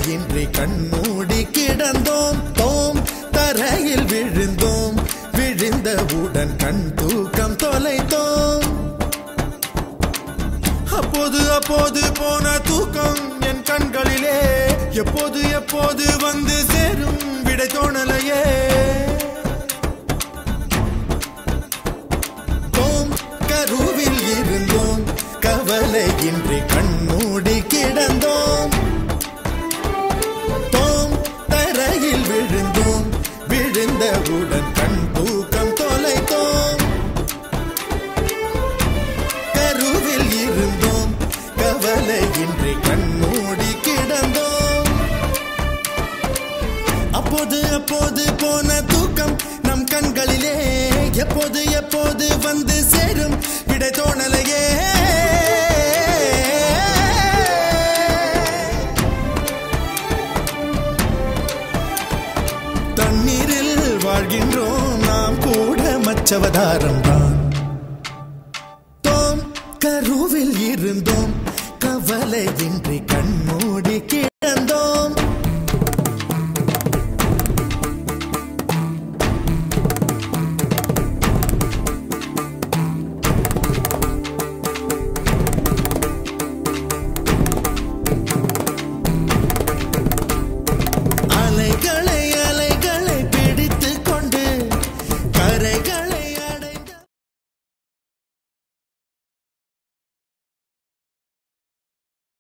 கவலையின்றி கண்மூடி கிடந்தோம் தோம் தரையில் விழுந்தோம் விழுந்தவுடன் கண் தூக்கம் தொலைத்தோம் அப்போது அப்போது போன தூக்கம் என் கண்களிலே எப்போது எப்போது வந்து சேரும் விடை தோணலையே தோம் கருவில் இருந்தோம் கவலையின்றி கண்மூடி கிடந்தோம் தோம் தரையில் விழுந்தோம் விழுந்தவுடன் கண் தூக்கம் தொலைத்தோம் கருவில் இருந்தோம் கவலையின்றி கண்மூடி கிடந்தோம் அப்போது அப்போது போன தூக்கம் நம் கண்களிலே எப்போது எப்போது வந்து சேரும் விடை தோணலையே தண்ணீரில் வாழ்கின்றோம் நாம் கூட மச்சவதாரம் தான்